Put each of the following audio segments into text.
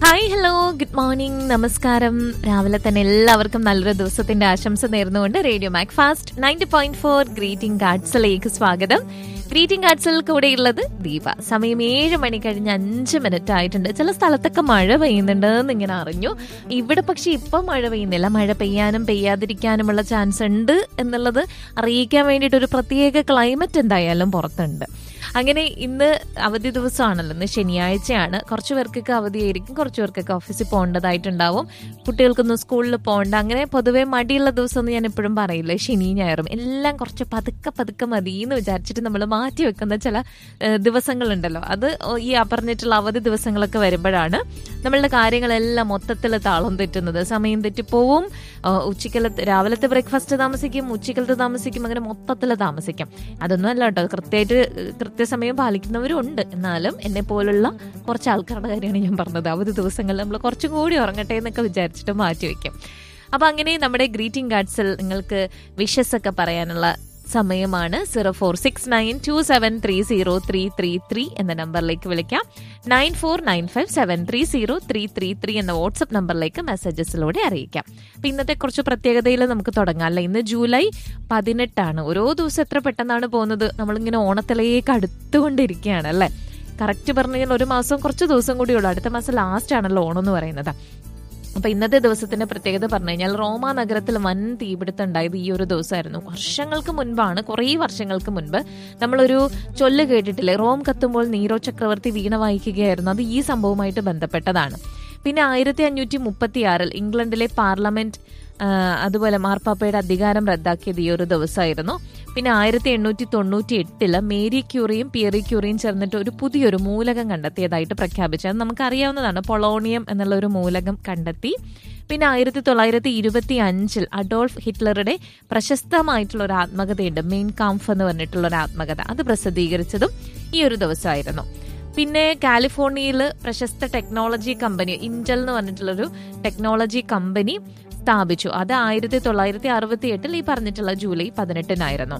hi hello good morning നമസ്കാരം രാവിലെ തന്നെ എല്ലാവർക്കും നല്ലൊരു ദിവസത്തിന്റെ ആശംസ നേർന്നുകൊണ്ട് radio Macfast ninety point four greeting കാർഡ്സിലേക്ക് സ്വാഗതം ഗ്രീറ്റിംഗ് കാർഡ്സിൽ കൂടെയുള്ളത് ദീപ സമയം ഏഴ് മണി കഴിഞ്ഞ് അഞ്ച് മിനിറ്റ് ആയിട്ടുണ്ട് ചില സ്ഥലത്തൊക്കെ മഴ പെയ്യുന്നുണ്ട് എന്ന് ഇങ്ങനെ അറിഞ്ഞു ഇവിടെ പക്ഷെ ഇപ്പം മഴ പെയ്യുന്നില്ല മഴ പെയ്യാനും പെയ്യാതിരിക്കാനുമുള്ള ചാൻസ് ഉണ്ട് എന്നുള്ളത് അറിയിക്കാൻ വേണ്ടിയിട്ട് ഒരു പ്രത്യേക ക്ലൈമറ്റ് എന്തായാലും പുറത്തുണ്ട് അങ്ങനെ ഇന്ന് അവധി ദിവസമാണല്ലോ ഇന്ന് ശനിയാഴ്ചയാണ് കുറച്ച് പേർക്കൊക്കെ അവധിയായിരിക്കും കുറച്ച് പേർക്കൊക്കെ ഓഫീസിൽ പോകേണ്ടതായിട്ടുണ്ടാവും കുട്ടികൾക്കൊന്നും സ്കൂളിൽ പോകണ്ട അങ്ങനെ പൊതുവേ മടിയുള്ള ദിവസം എന്ന് ഞാൻ എപ്പോഴും പറയില്ല ശനി ഞായറും എല്ലാം കുറച്ച് പതുക്കെ പതുക്കെ മതി എന്ന് വിചാരിച്ചിട്ട് നമ്മൾ മാറ്റി വെക്കുന്ന ചില ഏഹ്, ദിവസങ്ങളുണ്ടല്ലോ അത് ഈ പറഞ്ഞിട്ടുള്ള അവധി ദിവസങ്ങളൊക്കെ വരുമ്പോഴാണ് നമ്മളുടെ കാര്യങ്ങളെല്ലാം മൊത്തത്തിൽ താളം തെറ്റുന്നത് സമയം തെറ്റിപ്പോവും ഏഹ്, ഉച്ചക്കലത്തെ രാവിലത്തെ ബ്രേക്ക്ഫാസ്റ്റ് താമസിക്കും ഉച്ചക്കലത്തെ താമസിക്കും അങ്ങനെ മൊത്തത്തിൽ താമസിക്കും അതൊന്നും അല്ല കേട്ടോ കൃത്യമായിട്ട് ഏഹ്, കൃത്യസമയം പാലിക്കുന്നവരും ഉണ്ട് എന്നാലും എന്നെ പോലുള്ള കുറച്ച് ആൾക്കാരുടെ കാര്യമാണ് ഞാൻ പറഞ്ഞത് അവധി ദിവസങ്ങളിൽ നമ്മൾ കുറച്ചും കൂടി ഉറങ്ങട്ടെ എന്നൊക്കെ വിചാരിച്ചിട്ട് മാറ്റി വെക്കും അപ്പൊ അങ്ങനെ നമ്മുടെ ഗ്രീറ്റിംഗ് കാർഡ്സിൽ നിങ്ങൾക്ക് വിഷസ് ഒക്കെ പറയാനുള്ള സമയമാണ് zero four six nine two seven three zero three three three എന്ന നമ്പറിലേക്ക് വിളിക്കാം nine four nine five seven three zero three three three എന്ന വാട്സപ്പ് നമ്പറിലേക്ക് മെസ്സേജസിലൂടെ അറിയിക്കാം അപ്പൊ ഇന്നത്തെ കുറച്ച് പ്രത്യേകതയിൽ നമുക്ക് തുടങ്ങാം അല്ലെ ഇന്ന് ജൂലൈ പതിനെട്ടാണ് ഓരോ ദിവസം എത്ര പെട്ടെന്നാണ് പോകുന്നത് നമ്മളിങ്ങനെ ഓണത്തിലേക്ക് അടുത്തുകൊണ്ടിരിക്കുകയാണ് അല്ലെ കറക്റ്റ് പറഞ്ഞു കഴിഞ്ഞാൽ ഒരു മാസം കുറച്ച് ദിവസം കൂടി ഉള്ളൂ അടുത്ത മാസം ലാസ്റ്റ് ആണല്ലോ ഓണം എന്ന് പറയുന്നത് അപ്പൊ ഇന്നത്തെ ദിവസത്തിന്റെ പ്രത്യേകത പറഞ്ഞു കഴിഞ്ഞാൽ റോമ നഗരത്തിൽ വൻ തീപിടുത്തം ഉണ്ടായത് ഈ ഒരു ദിവസമായിരുന്നു വർഷങ്ങൾക്ക് മുൻപാണ് കുറേ വർഷങ്ങൾക്ക് മുൻപ് നമ്മളൊരു ചൊല്ല് കേട്ടിട്ടില്ലേ റോം കത്തുമ്പോൾ നീരോ ചക്രവർത്തി വീണ വായിക്കുകയായിരുന്നു അത് ഈ സംഭവമായിട്ട് ബന്ധപ്പെട്ടതാണ് പിന്നെ ആയിരത്തി അഞ്ഞൂറ്റി മുപ്പത്തി ആറിൽ ഇംഗ്ലണ്ടിലെ പാർലമെന്റ് ആ, അതുപോലെ മാർപ്പാപ്പയുടെ അധികാരം റദ്ദാക്കിയത് ഈ ഒരു ദിവസമായിരുന്നു പിന്നെ ആയിരത്തി എണ്ണൂറ്റി തൊണ്ണൂറ്റി എട്ടില് മേരി ക്യൂറിയും പിയറി ക്യൂറിയും ചേർന്നിട്ട് ഒരു പുതിയൊരു മൂലകം കണ്ടെത്തിയതായിട്ട് പ്രഖ്യാപിച്ചു അത് നമുക്കറിയാവുന്നതാണ് പൊളോണിയം എന്നുള്ള ഒരു മൂലകം കണ്ടെത്തി പിന്നെ ആയിരത്തി തൊള്ളായിരത്തി ഇരുപത്തി അഞ്ചിൽ അഡോൾഫ് ഹിറ്റ്ലറുടെ പ്രശസ്തമായിട്ടുള്ള ഒരു ആത്മകഥയുണ്ട് മെയിൻ കാംഫ് എന്ന് പറഞ്ഞിട്ടുള്ള ഒരു ആത്മകഥ അത് പ്രസിദ്ധീകരിച്ചതും ഈ ഒരു ദിവസമായിരുന്നു പിന്നെ കാലിഫോർണിയയിൽ പ്രശസ്ത ടെക്നോളജി കമ്പനി ഇന്റൽ എന്ന് പറഞ്ഞിട്ടുള്ളൊരു ടെക്നോളജി കമ്പനി സ്ഥാപിച്ചു അത് ആയിരത്തി തൊള്ളായിരത്തി അറുപത്തി എട്ടിൽ ഈ പറഞ്ഞിട്ടുള്ള ജൂലൈ പതിനെട്ടിനായിരുന്നു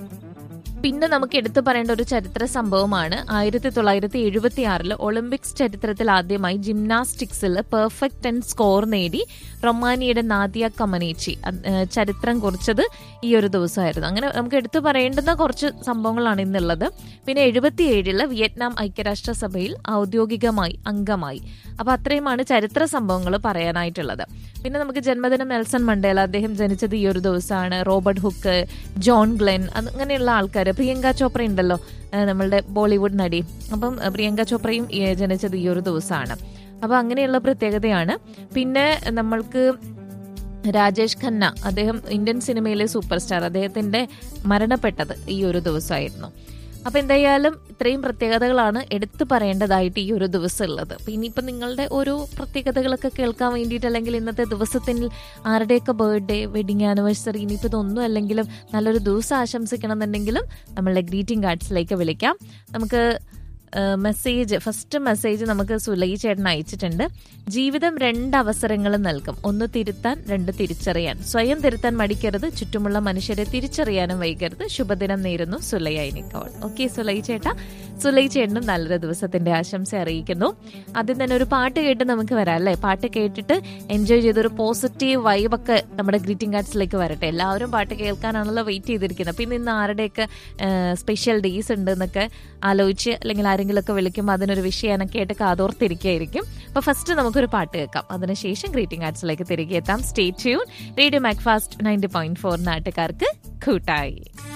പിന്നെ നമുക്ക് എടുത്തു പറയേണ്ട ഒരു ചരിത്ര സംഭവമാണ് ആയിരത്തി തൊള്ളായിരത്തി എഴുപത്തി ആറിൽ ഒളിമ്പിക്സ് ചരിത്രത്തിൽ ആദ്യമായി ജിംനാസ്റ്റിക്സിൽ പെർഫെക്റ്റ് ആൻഡ് സ്കോർ നേടി റൊമാനിയയുടെ നാദിയ കമനേച്ചി അത്, ഏഹ്, ചരിത്രം കുറിച്ചത് ഈ ഒരു ദിവസമായിരുന്നു അങ്ങനെ നമുക്ക് എടുത്തു പറയേണ്ടുന്ന കുറച്ച് സംഭവങ്ങളാണ് ഇന്നുള്ളത് പിന്നെ എഴുപത്തിയേഴില് വിയറ്റ്നാം ഐക്യരാഷ്ട്രസഭയിൽ ഔദ്യോഗികമായി അംഗമായി അപ്പൊ അത്രയുമാണ് ചരിത്ര സംഭവങ്ങൾ പറയാനായിട്ടുള്ളത് പിന്നെ നമുക്ക് ജന്മദിനം നെൽസൺ മണ്ടേല അദ്ദേഹം ജനിച്ചത് ഈ ഒരു ദിവസമാണ് റോബർട്ട് ഹുക്ക് ജോൺ ഗ്ലെൻ അത് അങ്ങനെയുള്ള ആൾക്കാർ പ്രിയങ്ക ചോപ്ര ഉണ്ടല്ലോ ആ, നമ്മളുടെ ബോളിവുഡ് നടി അപ്പം ആ, പ്രിയങ്ക ചോപ്രയും ഈ, ജനിച്ചത് ഈ ഒരു ദിവസമാണ് അപ്പൊ അങ്ങനെയുള്ള പ്രത്യേകതയാണ് പിന്നെ നമ്മൾക്ക് രാജേഷ് ഖന്ന അദ്ദേഹം ഇന്ത്യൻ സിനിമയിലെ സൂപ്പർ സ്റ്റാർ അദ്ദേഹത്തിന്റെ മരണപ്പെട്ടത് ഈ ഒരു ദിവസമായിരുന്നു അപ്പൊ എന്തായാലും ഇത്രയും പ്രത്യേകതകളാണ് എടുത്തു പറയേണ്ടതായിട്ട് ഈ ഒരു ദിവസം ഉള്ളത് അപ്പൊ ഇനിയിപ്പോ നിങ്ങളുടെ ഓരോ പ്രത്യേകതകളൊക്കെ കേൾക്കാൻ വേണ്ടിയിട്ട് അല്ലെങ്കിൽ ഇന്നത്തെ ദിവസത്തിൽ ആരുടെയൊക്കെ ബർത്ത്ഡേ വെഡിങ് ആനിവേഴ്സറി ഇനിയിപ്പോ ഇതൊന്നും അല്ലെങ്കിലും നല്ലൊരു ദിവസം ആശംസിക്കണം എന്നുണ്ടെങ്കിലും നമ്മളുടെ ഗ്രീറ്റിംഗ് കാർഡ്സിലേക്ക് വിളിക്കാം നമുക്ക് മെസ്സേജ് ഫസ്റ്റ് മെസ്സേജ് നമുക്ക് സുലൈ ചേട്ടൻ അയച്ചിട്ടുണ്ട് ജീവിതം രണ്ട് അവസരങ്ങൾ നൽകും ഒന്ന് തിരുത്താൻ രണ്ട് തിരിച്ചറിയാൻ സ്വയം തിരുത്താൻ മടിക്കരുത് ചുറ്റുമുള്ള മനുഷ്യരെ തിരിച്ചറിയാനും വൈകരുത് ശുഭദിനം നേരുന്നു സുലൈ ഐനിക്കോൾ ഓക്കെ സുലൈ ചേട്ടാ സുലൈ ചേട്ടനും നല്ലൊരു ദിവസത്തിന്റെ ആശംസ അറിയിക്കുന്നു ആദ്യം തന്നെ ഒരു പാട്ട് കേട്ട് നമുക്ക് വരാം അല്ലേ പാട്ട് കേട്ടിട്ട് എൻജോയ് ചെയ്തൊരു പോസിറ്റീവ് വൈബൊക്കെ നമ്മുടെ ഗ്രീറ്റിംഗ് കാർഡ്സിലേക്ക് വരട്ടെ എല്ലാവരും പാട്ട് കേൾക്കാനാണല്ലോ വെയിറ്റ് ചെയ്തിരിക്കുന്നത് പിന്നെ ഇന്ന് ആരുടെയൊക്കെ സ്പെഷ്യൽ ഡേയ്സ് ഉണ്ട് എന്നൊക്കെ ആലോചിച്ച് അല്ലെങ്കിൽ ആരെങ്കിലുമൊക്കെ വിളിക്കുമ്പോൾ അതിനൊരു വിഷയമൊക്കെ ആയിട്ട് കാതോർത്തിരിക്കുകയായിരിക്കും അപ്പൊ ഫസ്റ്റ് നമുക്കൊരു പാട്ട് കേൾക്കാം അതിനുശേഷം ഗ്രീറ്റിംഗ് കാർഡ്സിലേക്ക് തിരികെ എത്താം stay tune radio Macfast ninety point four നാട്ടുകാർക്ക് കൂട്ടായി